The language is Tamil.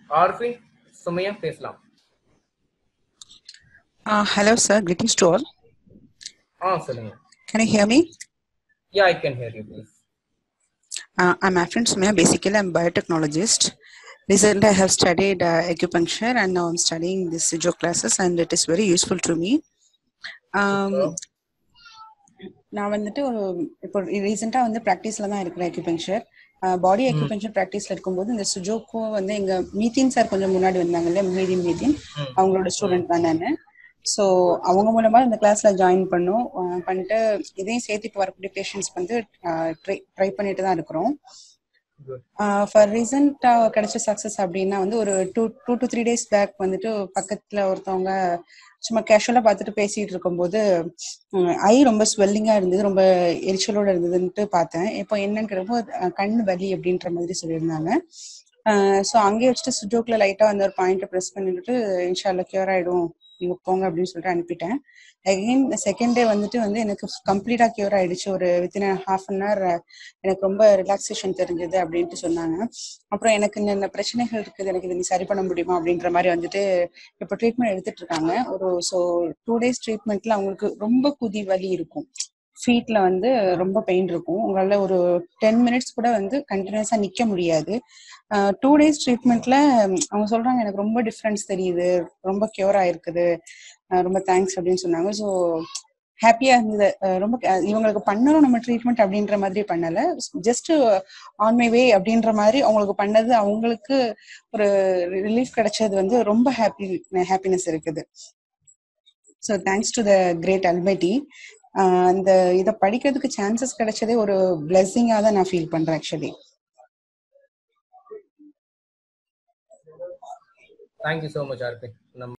ஆர்ஃபின் சுமையா பேசலாம் Uh, hello, sir. Greetings to all. ஆ சொல்லுங்க Can you hear me? Yeah I can hear you please Uh, I'm Afrin Sumaya. Basically, I'm a biotechnologist. Recently, I have studied uh, acupuncture and now I'm studying this Sijo classes and it is very useful to me. Um, நான் வந்துட்டு ஒரு இப்போ ரீசெண்டாக வந்து ப்ராக்டிஸில் தான் இருக்கிறேன் அக்யூபங்க்சர் பாடி அக்யூபங்க்சர் ப்ராக்டிஸில் இருக்கும்போது இந்த சுஜோக்கும் வந்து எங்கள் மீத்தின் சார் கொஞ்சம் முன்னாடி வந்தாங்கல்ல மீதின் மீதின் அவங்களோட ஸ்டூடெண்ட் தான் நான் ஸோ அவங்க மூலமா இந்த கிளாஸ்ல ஜாயின் பண்ணோம் அஹ் பண்ணிட்டு இதையும் சேர்த்து இப்போ வரக்கூடிய பேஷண்ட்ஸ் வந்து ட்ரை ட்ரை பண்ணிட்டு தான் இருக்கிறோம் ஃபார் ரீசெண்டாக கிடைச்ச சக்ஸஸ் அப்படின்னா வந்து ஒரு two two to three days back வந்துட்டு பக்கத்தில் ஒருத்தவங்க சும்மா கேஷுவலாக பார்த்துட்டு பேசிட்டு இருக்கும்போது ஐ ரொம்ப ஸ்வெல்லிங்காக இருந்தது ரொம்ப எரிச்சலோட இருந்ததுன்ட்டு பார்த்தேன் இப்போ என்னன்னு கேட்டப்போ அஹ் கண் வலி அப்படின்ற மாதிரி சொல்லியிருந்தாங்க ஸோ அங்கேயே வச்சுட்டு சுஜோக்கில் லைட்டாக வந்து ஒரு பாயிண்ட்டை ப்ரெஸ் பண்ணிட்டு இன்ஷால்ல கியூர் ஆகிடும் நீங்க போங்க அப்படின்னு சொல்லிட்டு அனுப்பிட்டேன் அகைன் செகண்ட் டே வந்துட்டு வந்து எனக்கு கம்ப்ளீட்டா கியூர் ஆயிடுச்சு ஒரு வித்தின் ஹாஃப் அன் ஹவர் எனக்கு ரொம்ப ரிலாக்ஸேஷன் தெரிஞ்சது அப்படின்ட்டு சொன்னாங்க அப்புறம் எனக்கு இந்த பிரச்சனைகள் இருக்குது எனக்கு இதை நீ சரி பண்ண முடியுமா அப்படின்ற மாதிரி வந்துட்டு இப்போ ட்ரீட்மெண்ட் எடுத்துட்டு இருக்காங்க ஒரு ஸோ டூ டேஸ் ட்ரீட்மெண்ட்ல அவங்களுக்கு ரொம்ப குதி வலி இருக்கும் ஃபீட்ல வந்து ரொம்ப பெயின் இருக்கும் உங்களால ஒரு டென் மினிட்ஸ் கூட வந்து கண்டினியூஸா நிக்க முடியாது டூ டேஸ் ட்ரீட்மெண்ட்ல அவங்க சொல்றாங்க எனக்கு ரொம்ப டிஃப்ரென்ஸ் தெரியுது ரொம்ப கியூர் ஆயிருக்குது அஹ் ரொம்ப தேங்க்ஸ் அப்படின்னு சொன்னாங்க ஸோ ஹாப்பியா இருந்தது அஹ் ரொம்ப அஹ் இவங்களுக்கு பண்ணணும் நம்ம ட்ரீட்மெண்ட் அப்படின்ற மாதிரி பண்ணல ஜஸ்ட் ஆன் மை வே அப்படின்ற மாதிரி அவங்களுக்கு பண்ணது அவங்களுக்கு ஒரு ரிலீஃப் கிடைச்சது வந்து ரொம்ப ஹாப்பி ஹாப்பினஸ் இருக்குது so thanks to the great almighty அந்த இதை படிக்கிறதுக்கு சான்சஸ் கிடைச்சதே ஒரு பிளெஸிங்காக தான் நான் ஃபீல் பண்றேன் ஆக்சுவலி தேங்க்யூ ஸோ மச் ஆர்ஃபின் நம்ம